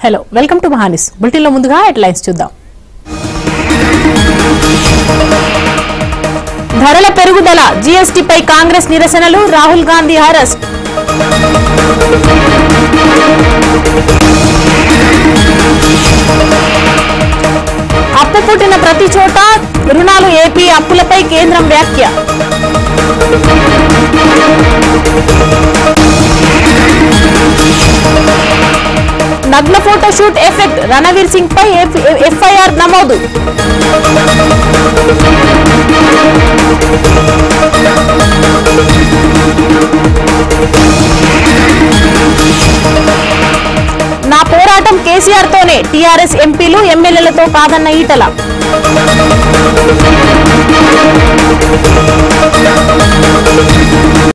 hello welcome to మహానిస్ బులెటిన్లో ముందుగా headlines చూద్దాం ధరల పెరుగుదల జీఎస్టీపై కాంగ్రెస్ నిరసనలు రాహుల్ గాంధీ అరెస్ట్ అప్పు పుట్టిన ప్రతి చోట రుణాలు ఏపీ అప్పులపై కేంద్రం వ్యాఖ్య నగ్న ఫోటోషూట్ ఎఫెక్ట్ రణవీర్ సింగ్ పై ఎఫ్ఐఆర్ నమోదు నా పోరాటం కేసీఆర్ తోనే టీఆర్ఎస్ ఎంపీలు ఎమ్మెల్యేలతో కాదన్న ఈటల